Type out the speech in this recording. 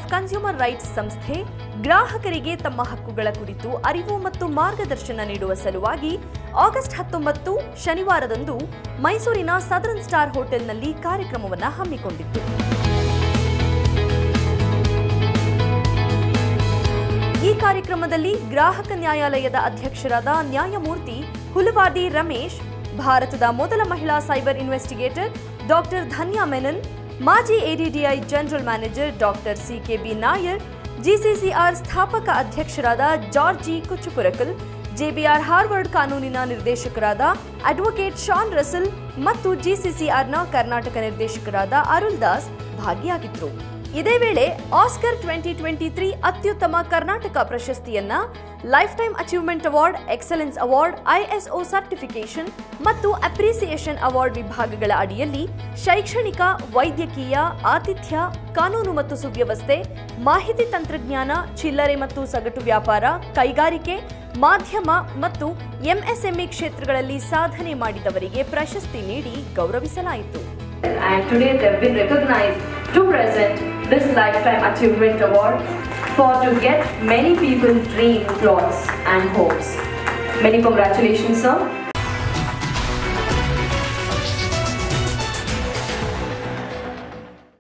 Of consumer rights ಸಂಸ್ಥೆ ಗ್ರಾಹಕರಿಗೆ ತಮ್ಮ ಹಕ್ಕುಗಳ ಕುರಿತು ಅರಿವು ಮತ್ತು ಮಾರ್ಗದರ್ಶನ ನೀಡುವ ಸಲುವಾಗಿ ಆಗಸ್ಟ್ ಹತ್ತೊಂಬತ್ತು ಶನಿವಾರದಂದು ಮೈಸೂರಿನ ಸದರನ್ ಸ್ಟಾರ್ ಹೋಟೆಲ್ನಲ್ಲಿ ಕಾರ್ಯಕ್ರಮವನ್ನು ಹಮ್ಮಿಕೊಂಡಿತ್ತು ಈ ಕಾರ್ಯಕ್ರಮದಲ್ಲಿ ಗ್ರಾಹಕ ನ್ಯಾಯಾಲಯದ ಅಧ್ಯಕ್ಷರಾದ ನ್ಯಾಯಮೂರ್ತಿ ಹುಲವಾದಿ ರಮೇಶ್ ಭಾರತದ ಮೊದಲ ಮಹಿಳಾ cyber investigator doctor Dhanya Menon ಮಾಜಿ ADDI general manager doctor CKB Nair GCCR ಸ್ಥಾಪಕ ಅಧ್ಯಕ್ಷರಾದ ಜಾರ್ಜಿ ಕುಚ್ಚುಪುರಕಲ್ ಜೆಬಿಆರ್ ಹಾರ್ವರ್ಡ್ ಕಾನೂನಿನ ನಿರ್ದೇಶಕರಾದ ಅಡ್ವೊಕೇಟ್ ಶಾನ್ ರಸಲ್ ಮತ್ತು ಜಿಸಿಸಿಆರ್ನ ಕರ್ನಾಟಕ ನಿರ್ದೇಶಕರಾದ ಅರುಳ್ ದಾಸ್ ಭಾಗಿಯಾಗಿದ್ದರು ಇದೇ ವೇಳೆ ಆಸ್ಕರ್ ಟ್ವೆಂಟಿ ಟ್ವೆಂಟಿ ತ್ರೀ ಅತ್ಯುತ್ತಮ ಕರ್ನಾಟಕ ಪ್ರಶಸ್ತಿಯನ್ನ lifetime achievement award excellence award ISO certification ಮತ್ತು ಅಪ್ರಿಸಿಯೇಷನ್ ಅವಾರ್ಡ್ ವಿಭಾಗಗಳ ಅಡಿಯಲ್ಲಿ ಶೈಕ್ಷಣಿಕ ವೈದ್ಯಕೀಯ ಆತಿಥ್ಯ ಕಾನೂನು ಮತ್ತು ಸುವ್ಯವಸ್ಥೆ ಮಾಹಿತಿ ತಂತ್ರಜ್ಞಾನ ಚಿಲ್ಲರೆ ಮತ್ತು ಸಗಟು ವ್ಯಾಪಾರ ಕೈಗಾರಿಕೆ ಮಾಧ್ಯಮ ಮತ್ತು ಎಂಎಸ್ಎಂಇ ಕ್ಷೇತ್ರಗಳಲ್ಲಿ ಸಾಧನೆ ಮಾಡಿದವರಿಗೆ ಪ್ರಶಸ್ತಿ ನೀಡಿ ಗೌರವಿಸಲಾಯಿತು and today they've been recognized to present this Lifetime Achievement Award for to get many people's dream plots and hopes. Many congratulations, sir.